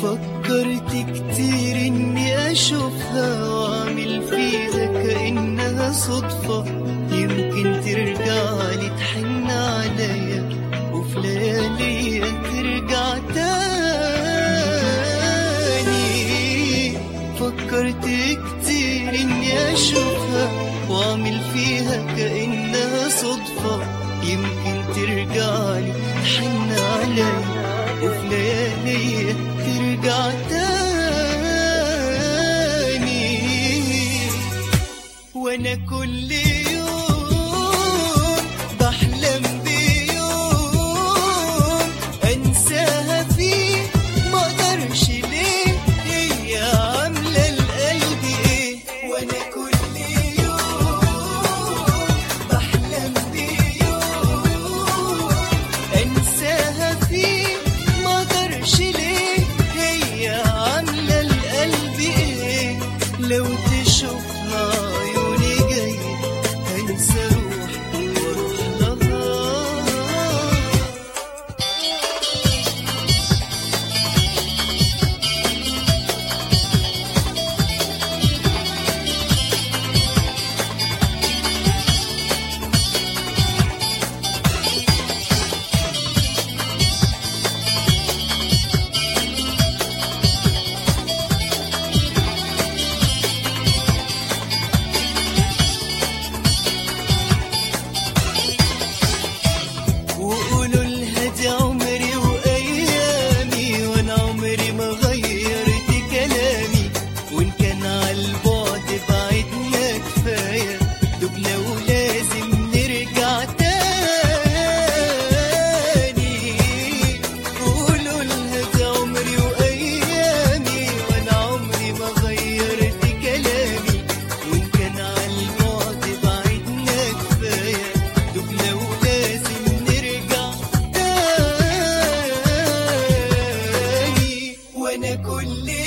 فكرت كتير اني اشوفها واعمل فيها كأنها صدفة يمكن ترجع لي تحن عليا وفي لياليا ترجع تاني فكرت كتير اني اشوفها واعمل فيها كأنها صدفة يمكن ترجع لي تحن عليا وفي لياليا ترجع تاني وانا كل يوم بحلم بيوم انساها فيه ما اقدرش ليه هي عامله القلب ايه وانا كل يوم بحلم بيوم انساها فيه ما اقدرش ليه هي عامله القلب ايه لو تشوفها عيوني جاي هنسى روحي واروح لها وقولوا لها دي عمري وايامي وانا عمري ما غيرت كلامي وان كان عالبعد بعدنا كفايه دبنا ولازم نرجع تاني قولوا لها دي عمري وايامي وانا عمري ما غيرت كلامي وان كان عالبعد بعدنا كفايه دبنا ولازم نرجع تاني وانا كل